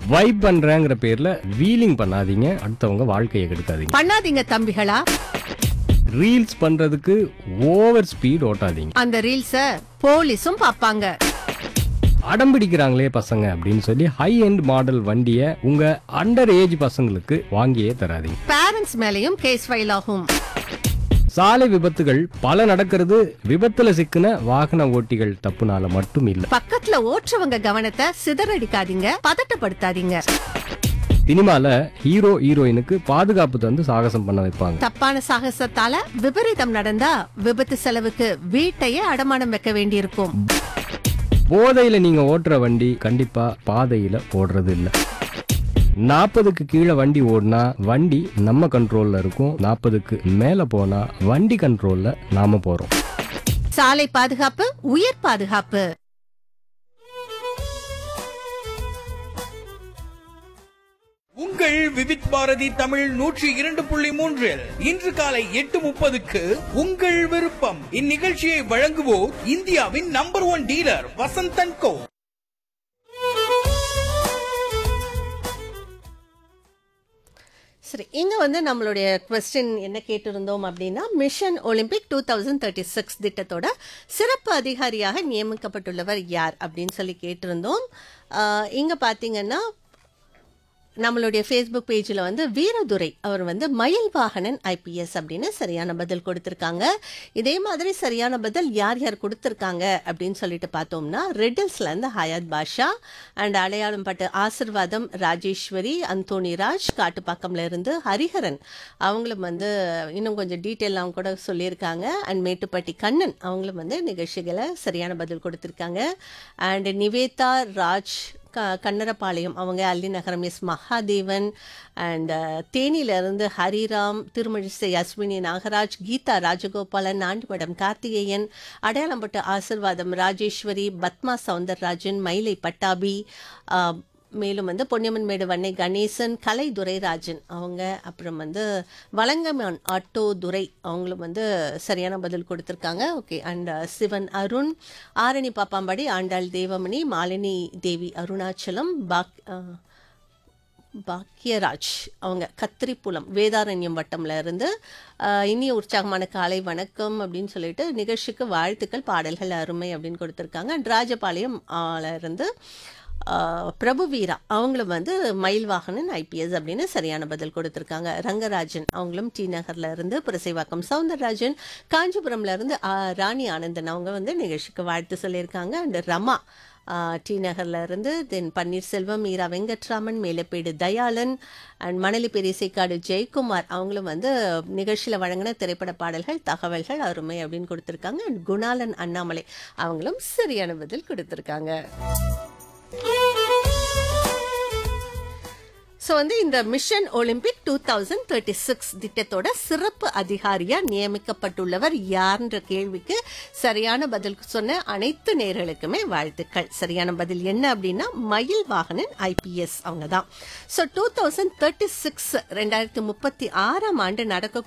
vibe பண்றேங்கிற பேர்ல wheeling பண்ணாதீங்க அடுத்தவங்க வாழ்க்கையை கெடுக்காதீங்க பண்ணாதீங்க தம்பிகளா ரீல்ஸ் பண்றதுக்கு ஓவர் ஸ்பீட் ஓட்டாதீங்க அந்த ரீல்ஸ போலீஸும் பாப்பாங்க அடம் பிடிக்கிறாங்களே பசங்க அப்படின்னு சொல்லி ஹை எண்ட் மாடல் வண்டியை உங்க அண்டர் ஏஜ் பசங்களுக்கு வாங்கியே தராதீங்க பேரண்ட்ஸ் மேலயும் கேஸ் ஃபைல் ஆகும் சாலை விபத்துகள் பல நடக்கிறது விபத்துல சிக்கின வாகன ஓட்டிகள் தப்புனால மட்டும் இல்ல பக்கத்துல ஓட்டுறவங்க கவனத்தை சிதறடிக்காதீங்க பதட்டப்படுத்தாதீங்க சினிமால ஹீரோ ஹீரோயினுக்கு பாதுகாப்பு தந்து சாகசம் பண்ண வைப்பாங்க தப்பான சாகசத்தால விபரீதம் நடந்தா விபத்து செலவுக்கு வீட்டையே அடமானம் வைக்க வேண்டியிருக்கும் போதையில நீங்க ஓட்டுற வண்டி கண்டிப்பா பாதையில ஓடுறது இல்ல நாற்பதுக்கு கீழே வண்டி ஓடினா வண்டி நம்ம கண்ட்ரோல்ல இருக்கும் நாற்பதுக்கு மேல போனா வண்டி கண்ட்ரோல்ல நாம போறோம் சாலை பாதுகாப்பு உயிர் பாதுகாப்பு உங்கள் விவித் பாரதி தமிழ் நூற்றி இரண்டு புள்ளி மூன்றில் இன்று காலை எட்டு முப்பதுக்கு உங்கள் விருப்பம் இந்நிகழ்ச்சியை வழங்குவோர் இந்தியாவின் number one dealer Vasanth and co சரி இங்க வந்து நம்மளுடைய கொஸ்டின் என்ன கேட்டிருந்தோம் அப்படின்னா mission Olympic two thousand thirty six திட்டத்தோட சிறப்பு அதிகாரியாக நியமிக்கப்பட்டுள்ளவர் யார் அப்படின்னு சொல்லி கேட்டிருந்தோம் ஆஹ் இங்க பாத்தீங்கன்னா நம்மளுடைய ஃபேஸ்புக் பேஜில் வந்து வீரதுரை அவர் வந்து மயில் வாகனன் ஐபிஎஸ் அப்படின்னு சரியான பதில் கொடுத்துருக்காங்க இதே மாதிரி சரியான பதில் யார் யார் கொடுத்துருக்காங்க அப்படின்னு சொல்லிட்டு பார்த்தோம்னா ரெட்டில்ஸ்லேருந்து ஹயாத் பாஷா அண்ட் அடையாளம் பட்டு ஆசிர்வாதம் ராஜேஸ்வரி அந்தோனி ராஜ் காட்டுப்பாக்கம்ல இருந்து ஹரிஹரன் அவங்களும் வந்து இன்னும் கொஞ்சம் டீட்டெயிலாம் கூட சொல்லியிருக்காங்க அண்ட் மேட்டுப்பட்டி கண்ணன் அவங்களும் வந்து நிகழ்ச்சிகளை சரியான பதில் கொடுத்துருக்காங்க அண்ட் நிவேதா ராஜ் க கண்ணரபாளையம் அவங்க அல்லி நகரம் எஸ் மகாதேவன் அண்ட் தேனியிலிருந்து ஹரிராம் திருமழிசை அஸ்வினி நாகராஜ் கீதா ராஜகோபாலன் ஆண்டிமடம் கார்த்திகேயன் அடையாளம்பட்டு ஆசிர்வாதம் ராஜேஸ்வரி பத்மா சவுந்தரராஜன் மயிலை பட்டாபி ஆ, மேலும் வந்து பொன்னியம்மன் மேடு வன்னை கணேசன் கலை துரைராஜன் அவங்க அப்புறம் வந்து வலங்கமான் ஆட்டோ துரை அவங்களும் வந்து சரியான பதில் கொடுத்துருக்காங்க ஓகே அண்ட் சிவன் அருண் ஆரணி பாப்பாம்பாடி ஆண்டாள் தேவமணி மாலினி தேவி அருணாச்சலம் பாக் அஹ், பாக்கியராஜ் அவங்க கத்திரிப்புலம் வேதாரண்யம் வட்டம்ல இருந்து ஆஹ், இனிய உற்சாகமான காலை வணக்கம் அப்படின்னு சொல்லிட்டு நிகழ்ச்சிக்கு வாழ்த்துக்கள் பாடல்கள் அருமை அப்படின்னு கொடுத்துருக்காங்க அண்ட் ராஜபாளையம் ஆல இருந்து ஆஹ், பிரபு வீரா அவங்களும் வந்து மயில் வாகனன் ஐபிஎஸ் அப்படின்னு சரியான பதில் கொடுத்துருக்காங்க ரங்கராஜன் அவங்களும் டி நகர்ல இருந்து புரசைவாக்கம் சவுந்தரராஜன் காஞ்சிபுரம்ல இருந்து ஆ, ராணி ஆனந்தன் அவங்க வந்து நிகழ்ச்சிக்கு வாழ்த்து சொல்லியிருக்காங்க அண்ட் ரமா ஆஹ் டி நகர்ல இருந்து தென் பன்னீர்செல்வம் மீரா வெங்கட்ராமன் மேலப்பேடு தயாளன் அண்ட் மணலி பெரியசைக்காடு ஜெயக்குமார் அவங்களும் வந்து நிகழ்ச்சியில் வழங்கின திரைப்பட பாடல்கள் தகவல்கள் அருமை அப்படின்னு கொடுத்துருக்காங்க அண்ட் குணாலன் அண்ணாமலை அவங்களும் சரியான பதில் கொடுத்துருக்காங்க ஸோ வந்து இந்த mission Olympic two thousand thirty six திட்டத்தோட சிறப்பு அதிகாரியா நியமிக்கப்பட்டுள்ளவர் யார்ன்ற கேள்விக்கு சரியான பதில் சொன்ன அனைத்து நேர்களுக்குமே வாழ்த்துக்கள் சரியான பதில் என்ன அப்படின்னா மயில் வாகனன் ஐபிஎஸ் அவங்க தான் so two thousand thirty six ரெண்டாயிரத்தி முப்பத்தி ஆறாம் ஆண்டு நடக்க